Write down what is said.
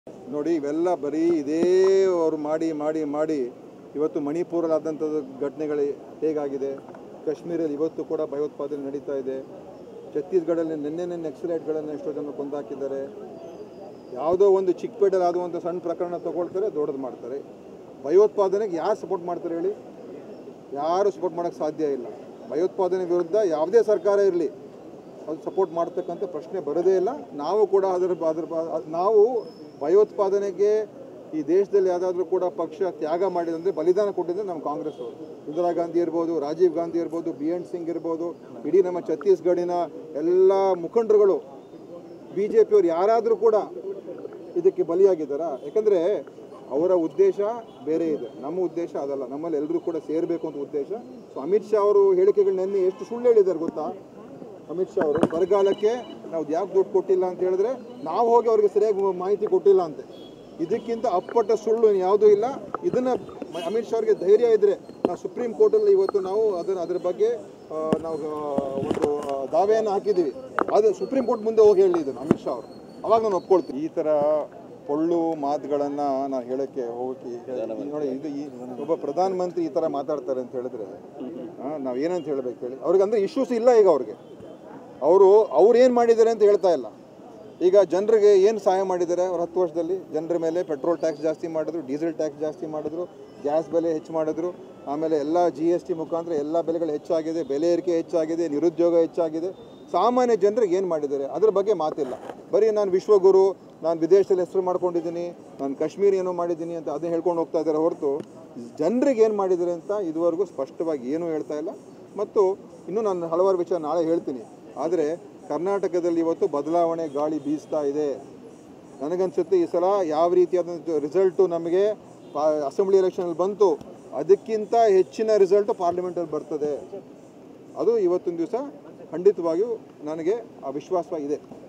ನೋಡಿ ಇವೆಲ್ಲ ಬರೀ ಇದೇ ಅವರು ಮಾಡಿ ಮಾಡಿ ಮಾಡಿ ಇವತ್ತು ಮಣಿಪುರಲ್ಲಾದಂಥದ್ದು ಘಟನೆಗಳು ಹೇಗಾಗಿದೆ ಕಾಶ್ಮೀರಲ್ಲಿ ಇವತ್ತು ಕೂಡ ಭಯೋತ್ಪಾದನೆ ನಡೀತಾ ಇದೆ ಛತ್ತೀಸ್ಗಢಲ್ಲಿ ನಿನ್ನೆ ನಕ್ಸಲೈಟ್ಗಳನ್ನು ಎಷ್ಟೋ ಜನ ಕೊಂದಾಕಿದ್ದಾರೆ ಯಾವುದೋ ಒಂದು ಚಿಕ್ಕಪೇಟೆಲ್ ಆಗುವಂಥ ಸಣ್ಣ ಪ್ರಕರಣ ತಗೊಳ್ತಾರೆ ದೊಡ್ಡದು ಮಾಡ್ತಾರೆ ಭಯೋತ್ಪಾದನೆಗೆ ಯಾರು ಸಪೋರ್ಟ್ ಮಾಡ್ತಾರೆ ಹೇಳಿ ಯಾರು ಸಪೋರ್ಟ್ ಮಾಡೋಕ್ಕೆ ಸಾಧ್ಯ ಇಲ್ಲ ಭಯೋತ್ಪಾದನೆ ವಿರುದ್ಧ ಯಾವುದೇ ಸರ್ಕಾರ ಇರಲಿ ಅದು ಸಪೋರ್ಟ್ ಮಾಡ್ತಕ್ಕಂಥ ಪ್ರಶ್ನೆ ಬರೋದೇ ಇಲ್ಲ ನಾವು ಕೂಡ ಅದರ ಅದ್ರ ಬ- ನಾವು ಭಯೋತ್ಪಾದನೆಗೆ ಈ ದೇಶದಲ್ಲಿ ಯಾವುದಾದ್ರೂ ಕೂಡ ಪಕ್ಷ ತ್ಯಾಗ ಮಾಡಿದಂದರೆ ಬಲಿದಾನ ಕೊಟ್ಟಿದ್ರೆ ನಮ್ಮ ಕಾಂಗ್ರೆಸ್ ಅವರು ಇಂದಿರಾ ಗಾಂಧಿ ಇರ್ಬೋದು ರಾಜೀವ್ ಗಾಂಧಿ ಇರ್ಬೋದು ಬಿ ಎನ್ ಸಿಂಗ್ ಇರ್ಬೋದು ಇಡೀ ನಮ್ಮ ಛತ್ತೀಸ್ಗಢಿನ ಎಲ್ಲ ಮುಖಂಡರುಗಳು ಬಿ ಜೆ ಪಿಯವರು ಯಾರಾದರೂ ಕೂಡ ಇದಕ್ಕೆ ಬಲಿಯಾಗಿದ್ದಾರಾ ಯಾಕಂದರೆ ಅವರ ಉದ್ದೇಶ ಬೇರೆ ಇದೆ ನಮ್ಮ ಉದ್ದೇಶ ಅದಲ್ಲ ನಮ್ಮಲ್ಲಿ ಎಲ್ಲರೂ ಕೂಡ ಸೇರಬೇಕು ಅಂತ ಉದ್ದೇಶ ಸೊ ಅಮಿತ್ ಶಾ ಅವರು ಹೇಳಿಕೆಗಳು ನೆನ್ನೆ ಎಷ್ಟು ಸುಳ್ಳು ಹೇಳಿದ್ದಾರೆ ಗೊತ್ತಾ ಅಮಿತ್ ಶಾ ಅವರು ಬರಗಾಲಕ್ಕೆ ನಾವು ಯಾಕೆ ದುಡ್ಡು ಕೊಟ್ಟಿಲ್ಲ ಅಂತ ಹೇಳಿದ್ರೆ ನಾವು ಹೋಗಿ ಅವ್ರಿಗೆ ಸರಿಯಾಗಿ ಮಾಹಿತಿ ಕೊಟ್ಟಿಲ್ಲ ಅಂತೆ ಇದಕ್ಕಿಂತ ಅಪ್ಪಟ್ಟ ಸುಳ್ಳು ಯಾವುದೂ ಇಲ್ಲ ಇದನ್ನು ಅಮಿತ್ ಶಾ ಅವರಿಗೆ ಧೈರ್ಯ ಇದ್ದರೆ ನಾವು ಸುಪ್ರೀಂ ಕೋರ್ಟಲ್ಲಿ ಇವತ್ತು ನಾವು ಅದರ ಅದರ ಬಗ್ಗೆ ಆ, ನಾವು ಆ, ಒಂದು ಆ, ದಾವೆಯನ್ನು ಹಾಕಿದ್ದೀವಿ ಅದು ಸುಪ್ರೀಂ ಕೋರ್ಟ್ ಮುಂದೆ ಹೋಗಿ ಹೇಳಿ ಇದನ್ನು ಅಮಿತ್ ಶಾ ಅವರು ಅವಾಗ ನಾನು ಒಪ್ಕೊಳ್ತೀನಿ ಈ ಥರ ಪೊಳ್ಳು ಮಾತುಗಳನ್ನು ನಾನು ಹೇಳೋಕ್ಕೆ ಹೋಗಕ್ಕೆ ನೋಡಿ ಇದು ಈ ಒಬ್ಬ ಪ್ರಧಾನಮಂತ್ರಿ ಈ ಥರ ಮಾತಾಡ್ತಾರೆ ಅಂತ ಹೇಳಿದ್ರೆ ನಾವು ಏನಂತ ಹೇಳಬೇಕು ಹೇಳಿ ಅವ್ರಿಗೆ ಅಂದರೆ ಇಶ್ಯೂಸ್ ಇಲ್ಲ ಈಗ ಅವ್ರಿಗೆ ಅವರು ಅವ್ರು ಏನು ಮಾಡಿದ್ದಾರೆ ಅಂತ ಹೇಳ್ತಾ ಇಲ್ಲ ಈಗ ಜನರಿಗೆ ಏನು ಸಹಾಯ ಮಾಡಿದ್ದಾರೆ ಅವ್ರು ಹತ್ತು ವರ್ಷದಲ್ಲಿ ಜನರ ಮೇಲೆ ಪೆಟ್ರೋಲ್ ಟ್ಯಾಕ್ಸ್ ಜಾಸ್ತಿ ಮಾಡಿದ್ರು ಡೀಸೆಲ್ ಟ್ಯಾಕ್ಸ್ ಜಾಸ್ತಿ ಮಾಡಿದ್ರು ಗ್ಯಾಸ್ ಬೆಲೆ ಹೆಚ್ಚು ಮಾಡಿದ್ರು ಆಮೇಲೆ ಎಲ್ಲ ಜಿ ಎಸ್ ಟಿ ಮುಖಾಂತರ ಎಲ್ಲ ಬೆಲೆಗಳು ಹೆಚ್ಚಾಗಿದೆ ಬೆಲೆ ಏರಿಕೆ ಹೆಚ್ಚಾಗಿದೆ ನಿರುದ್ಯೋಗ ಹೆಚ್ಚಾಗಿದೆ ಸಾಮಾನ್ಯ ಜನರಿಗೆ ಏನು ಮಾಡಿದ್ದಾರೆ ಅದ್ರ ಬಗ್ಗೆ ಮಾತಿಲ್ಲ ಬರೀ ನಾನು ವಿಶ್ವಗುರು ನಾನು ವಿದೇಶದಲ್ಲಿ ಹೆಸರು ಮಾಡ್ಕೊಂಡಿದ್ದೀನಿ ನಾನು ಕಾಶ್ಮೀರ ಏನೋ ಮಾಡಿದ್ದೀನಿ ಅಂತ ಅದನ್ನ ಹೇಳ್ಕೊಂಡು ಹೋಗ್ತಾ ಇದ್ದಾರೆ ಹೊರತು ಜನರಿಗೆ ಏನು ಮಾಡಿದ್ದಾರೆ ಅಂತ ಇದುವರೆಗೂ ಸ್ಪಷ್ಟವಾಗಿ ಏನೂ ಹೇಳ್ತಾ ಇಲ್ಲ ಮತ್ತು ಇನ್ನೂ ನಾನು ಹಲವಾರು ವಿಚಾರ ನಾಳೆ ಹೇಳ್ತೀನಿ ಆದರೆ ಕರ್ನಾಟಕದಲ್ಲಿ ಇವತ್ತು ಬದಲಾವಣೆ ಗಾಳಿ ಬೀಸ್ತಾ ಇದೆ ನನಗನ್ಸುತ್ತೆ ಈ ಸಲ ಯಾವ ರೀತಿಯಾದಂಥ ರಿಸಲ್ಟು ನಮಗೆ ಪಾ ಅಸೆಂಬ್ಲಿ ಎಲೆಕ್ಷನಲ್ಲಿ ಬಂತು ಅದಕ್ಕಿಂತ ಹೆಚ್ಚಿನ ರಿಸಲ್ಟು ಪಾರ್ಲಿಮೆಂಟಲ್ಲಿ ಬರ್ತದೆ ಅದು ಇವತ್ತೊಂದು ದಿವಸ ಖಂಡಿತವಾಗಿಯೂ ನನಗೆ ಆ ವಿಶ್ವಾಸ ಇದೆ